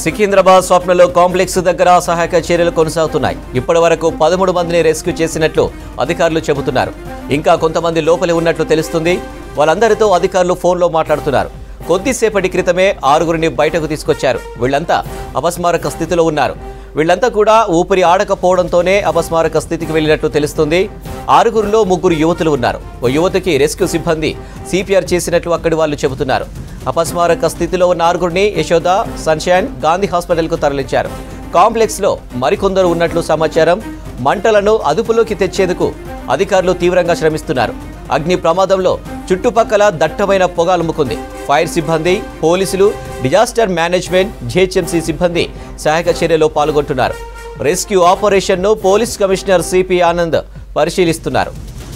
Secunderabad స్వప్నలో complex దగ్గర సహాయక చర్యలు కొనసాగుతున్నాయి ఇప్పటి వరకు పదమూడు మందిని రెస్క్యూ చేసినట్లు అధికారులు చెబుతున్నారు ఇంకా కొంతమంది లోపలి ఉన్నట్లు తెలుస్తుంది వాళ్ళందరితో అధికారులు ఫోన్లో మాట్లాడుతున్నారు కొద్దిసేపటి క్రితమే ఆరుగురిని బయటకు తీసుకొచ్చారు వీళ్ళంతా అపస్మారక స్థితిలో ఉన్నారు వీళ్ళంతా కూడా ఊపిరి ఆడకపోవడంతోనే అపస్మారక స్థితికి వెళ్ళినట్టు తెలుస్తుంది ఆరుగురిలో ముగ్గురు యువతులు ఉన్నారు ఓ యువతికి రెస్క్యూ సిబ్బంది సిపిఆర్ చేసినట్లు అక్కడి వాళ్ళు చెబుతున్నారు అపస్మారక స్థితిలో ఉన్న ఆరుగురిని యశోద సన్షైన్ గాంధీ హాస్పిటల్కు తరలించారు కాంప్లెక్స్లో మరికొందరు ఉన్నట్లు సమాచారం మంటలను అదుపులోకి తెచ్చేందుకు అధికారులు తీవ్రంగా శ్రమిస్తున్నారు అగ్ని ప్రమాదంలో చుట్టుపక్కల దట్టమైన పొగ అలుముకుంది ఫైర్ సిబ్బంది పోలీసులు డిజాస్టర్ మేనేజ్మెంట్ జిహెచ్ఎంసీ సిబ్బంది సహాయక చర్యలో పాల్గొంటున్నారు రెస్క్యూ ఆపరేషన్ను పోలీస్ కమిషనర్ సిపి ఆనంద్ పరిశీలిస్తున్నారు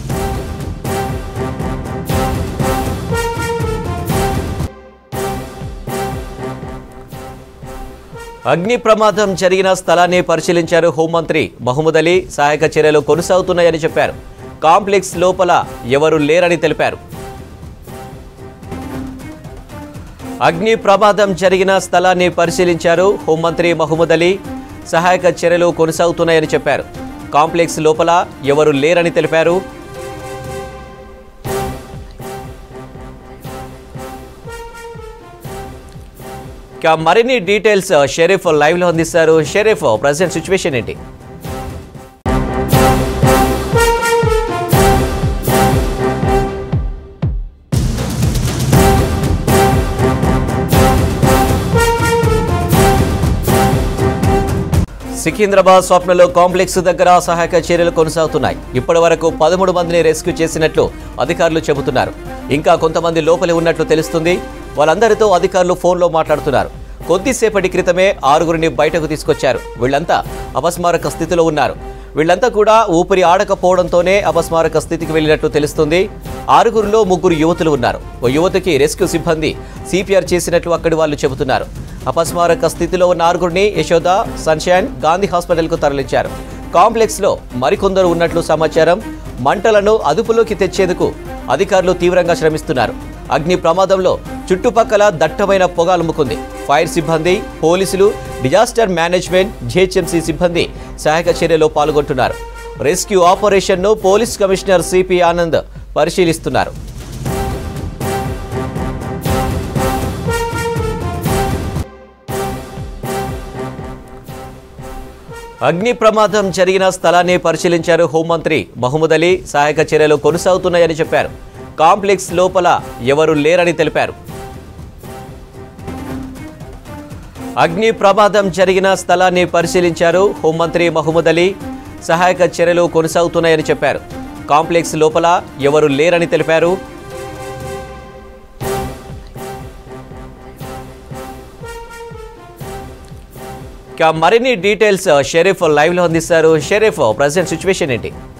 అగ్ని ప్రమాదం జరిగిన స్థలాన్ని పరిశీలించారు హోంమంత్రి మహమ్మద్ అలీ సహాయక చర్యలు కొనసాగుతున్నాయని చెప్పారు కాంప్లెక్స్ లోపల ఎవరు లేరని తెలిపారు అగ్ని ప్రమాదం జరిగిన స్థలాన్ని పరిశీలించారు హోంమంత్రి మహమ్మద్ అలీ సహాయక చర్యలు కొనసాగుతున్నాయని చెప్పారు కాంప్లెక్స్ లోపల ఎవరు లేరని తెలిపారు ఇక మరిన్ని డీటెయిల్స్ షరీఫ్ లైవ్ లో అందిస్తారు షరీఫ్ ప్రజెంట్ సిచ్యువేషన్ ఏంటి సికింద్రాబాద్ స్వప్నలో కాంప్లెక్స్ దగ్గర సహాయక చర్యలు కొనసాగుతున్నాయి ఇప్పటి వరకు పదమూడు మందిని రెస్క్యూ చేసినట్లు అధికారులు చెబుతున్నారు ఇంకా కొంతమంది లోపలి ఉన్నట్లు తెలుస్తుంది వాళ్ళందరితో అధికారులు ఫోన్లో మాట్లాడుతున్నారు కొద్దిసేపటి క్రితమే ఆరుగురిని బయటకు తీసుకొచ్చారు వీళ్ళంతా అపస్మారక స్థితిలో ఉన్నారు వీళ్ళంతా కూడా ఊపిరి ఆడకపోవడంతోనే అపస్మారక స్థితికి వెళ్ళినట్టు తెలుస్తుంది ఆరుగురిలో ముగ్గురు యువతులు ఉన్నారు ఓ యువతికి రెస్క్యూ సిబ్బంది సిపిఆర్ చేసినట్లు అక్కడి వాళ్ళు చెబుతున్నారు అపస్మారక స్థితిలో ఉన్న ఆరుగురిని యశోద సన్షైన్ గాంధీ హాస్పిటల్కు తరలించారు కాంప్లెక్స్లో మరికొందరు ఉన్నట్లు సమాచారం మంటలను అదుపులోకి తెచ్చేందుకు అధికారులు తీవ్రంగా శ్రమిస్తున్నారు అగ్ని ప్రమాదంలో చుట్టుపక్కల దట్టమైన పొగ అలుముకుంది ఫైర్ సిబ్బంది పోలీసులు డిజాస్టర్ మేనేజ్మెంట్ జిహెచ్ఎంసీ సిబ్బంది సహాయక చర్యలో పాల్గొంటున్నారు రెస్క్యూ ఆపరేషన్ను పోలీస్ కమిషనర్ సిపి ఆనంద్ పరిశీలిస్తున్నారు అగ్ని ప్రమాదం జరిగిన స్థలాన్ని పరిశీలించారు హోంమంత్రి మహమ్మద్ అలీ సహాయక చర్యలు కొనసాగుతున్నాయని చెప్పారు కాంప్లెక్స్ లోపల ఎవరు లేరని తెలిపారు అగ్ని ప్రమాదం జరిగిన స్థలాన్ని పరిశీలించారు హోంమంత్రి మహమ్మద్ అలీ సహాయక చర్యలు కొనసాగుతున్నాయని చెప్పారు కాంప్లెక్స్ లోపల ఎవరు లేరని తెలిపారు ఇక మరిన్ని డీటెయిల్స్ షరీఫ్ లైవ్ లో అందిస్తారు షరీఫ్ ప్రజెంట్ సిచ్యువేషన్ ఏంటి